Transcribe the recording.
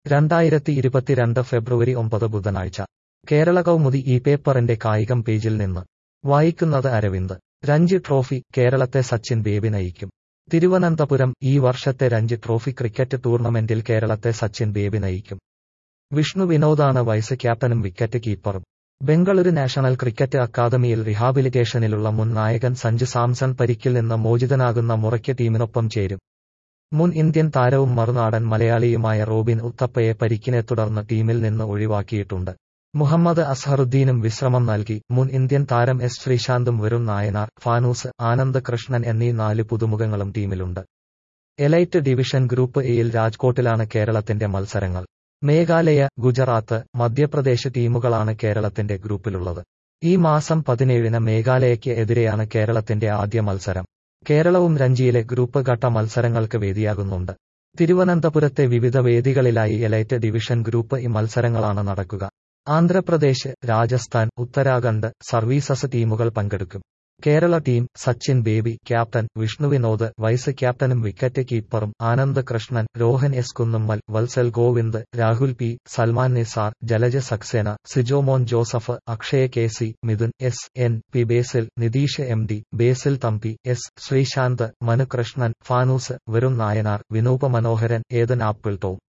രണ്ടായിരത്തി ഇരുപത്തിരണ്ട് ഫെബ്രുവരി ഒമ്പത് ബുധനാഴ്ച കേരള കൗമുദി ഈ പേപ്പറിന്റെ കായികം പേജിൽ നിന്ന് വായിക്കുന്നത് അരവിന്ദ് രഞ്ജി ട്രോഫി കേരളത്തെ സച്ചിൻ ബേബി നയിക്കും തിരുവനന്തപുരം ഈ വർഷത്തെ രഞ്ജി ട്രോഫി ക്രിക്കറ്റ് ടൂർണമെന്റിൽ കേരളത്തെ സച്ചിൻ ബേബി നയിക്കും വിഷ്ണു വിനോദാണ് വൈസ് ക്യാപ്റ്റനും വിക്കറ്റ് കീപ്പറും ബംഗളൂരു നാഷണൽ ക്രിക്കറ്റ് അക്കാദമിയിൽ റിഹാബിലിറ്റേഷനിലുള്ള മുൻ നായകൻ സഞ്ജു സാംസൺ പരിക്കിൽ നിന്ന് മോചിതനാകുന്ന മുറയ്ക്ക് ടീമിനൊപ്പം ചേരും മുൻ ഇന്ത്യൻ താരവും മറുനാടൻ മലയാളിയുമായ റോബിൻ ഉത്തപ്പയെ പരിക്കിനെ തുടർന്ന് ടീമിൽ നിന്ന് ഒഴിവാക്കിയിട്ടുണ്ട് മുഹമ്മദ് അസ്ഹറുദ്ദീനും വിശ്രമം നൽകി മുൻ ഇന്ത്യൻ താരം എസ് ശ്രീശാന്തും വരുൺ നായനാർ ഫാനൂസ് ആനന്ദ് കൃഷ്ണൻ എന്നീ നാല് പുതുമുഖങ്ങളും ടീമിലുണ്ട് എലൈറ്റ് ഡിവിഷൻ ഗ്രൂപ്പ് എയിൽ രാജ്കോട്ടിലാണ് കേരളത്തിന്റെ മത്സരങ്ങൾ മേഘാലയ ഗുജറാത്ത് മധ്യപ്രദേശ് ടീമുകളാണ് കേരളത്തിന്റെ ഗ്രൂപ്പിലുള്ളത് ഈ മാസം പതിനേഴിന് മേഘാലയയ്ക്ക് എതിരെയാണ് കേരളത്തിന്റെ ആദ്യ മത്സരം കേരളവും രഞ്ജിയിലെ ഗ്രൂപ്പ് ഘട്ട മത്സരങ്ങൾക്ക് വേദിയാകുന്നുണ്ട് തിരുവനന്തപുരത്തെ വിവിധ വേദികളിലായി എലൈറ്റ് ഡിവിഷൻ ഗ്രൂപ്പ് ഈ മത്സരങ്ങളാണ് നടക്കുക ആന്ധ്രാപ്രദേശ് രാജസ്ഥാൻ ഉത്തരാഖണ്ഡ് സർവീസസ് ടീമുകൾ പങ്കെടുക്കും Kerala team Sachin Baby captain Vishnu Vinod vice ക്യാപ്റ്റനും വിക്കറ്റ് കീപ്പറും Anand Krishnan Rohan S Kunnummal Vatsal Govind Rahul P Salman Nizar Jalaj Saxena Sijomon Joseph Akshay K C Midhun S N P Basil Nitheesh M D Basil Thampi S Sreesanth Manukrishnan Fanoos Varun Nayanar Vinoop Manoharan Eden Apple Tom